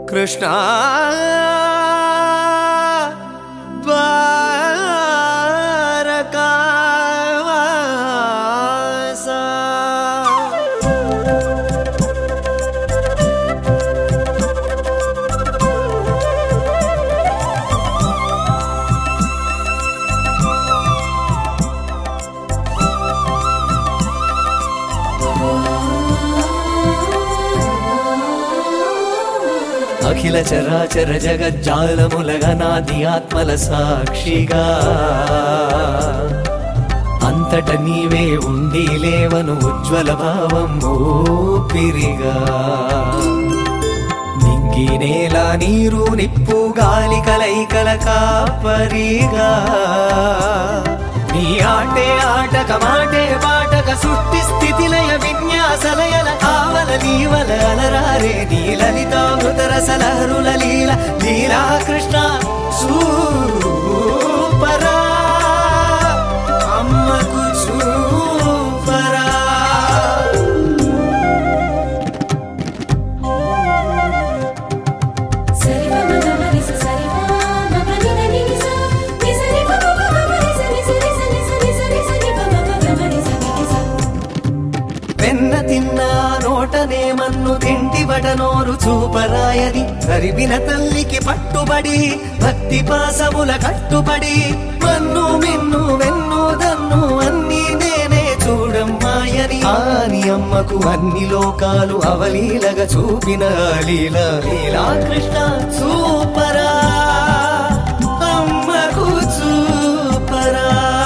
కృష్ణ ద్వారకావాస అఖిల చరాచర జగజ్జాలములగనాది ఆత్మల సాక్షిగా అంతట నీవే ఉండి లేవను ఉజ్వల భావం ఊపిరిగా నింగి నేల నీరు నిప్పు గాలి కలైకల కాపరిగా నీ ఆటే ఆటక మాటే పాటక సృష్టి స్థితిలయ విన్యాసలయల ఆవల నీవల అలరారే నీ లలితామృత రసలహరుల లీల లీలా కృష్ణ సూపరా అమ్మకు చూపరా సరి మమ గమ నిస సరి మమ ని ని ని స ని సరి మమ మమ ని స ని స ని స ని స ని స ని స ని మమ గమ ని స ని స వెన్న తిన్నా నోటనే మన్ను తింటిబట నోరు చూపరాయని కరివిన తల్లికి పట్టుబడి భక్తి పాసముల కట్టుబడి మన్ను మిన్ను వెన్ను దన్ను అన్ని నేనే చూడమ్మాయని ఆని అమ్మకు అన్ని లోకాలు అవలీలగా చూపిన లీల లీలా కృష్ణ చూపరా అమ్మకు చూపరా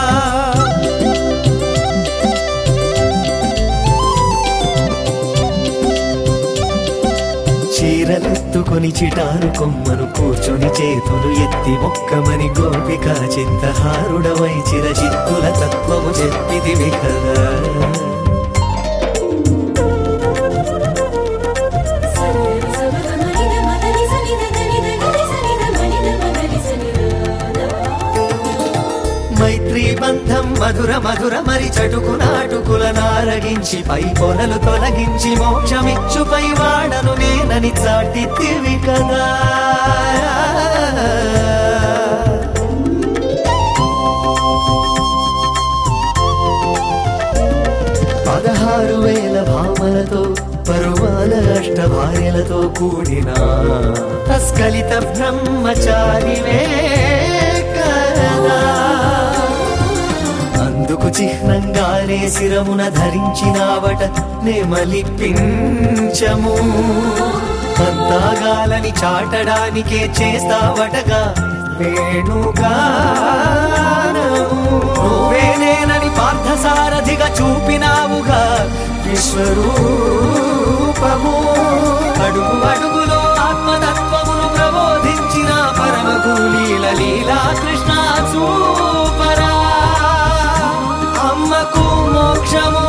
చీరలెత్తుకొని చిటారు కొమ్మను కూర్చొని చేతులు ఎత్తి మొక్కమని గోపిక చింతహారుడవై చిరచిత్తుల తత్వము చెప్పిదివి కదా సరి స గమ ని ద మ ని స ని ద ని ద ని స ని ద మ ని ద మ ని స ని ద మైత్రీ బంధం మధుర మధుర మరి చటుకు నాటుకుల నారగించి పై పొరలు తొలగించి మోక్షమిచ్చుపై వాడను నేనని చాటితివి కదా పదహారు వేల భామలతో పరువాల అష్ట భార్యలతో కూడిన అస్కలిత బ్రహ్మచారివే కదా అందుకు చిహ్నంగానే శిరమున ధరించినావట నెమలిపించము అంతాగాలని చాటడానికే చేస్తావటగా వేణుగానము నువ్వేనేనని పార్థసారథిగా చూపినావుగా విశ్వరూపము అడుగు అడుగులో ఆత్మతత్వమును ప్రబోధించిన పరమకులీల లీలా కృష్ణ చూపరా అమ్మకు మోక్షము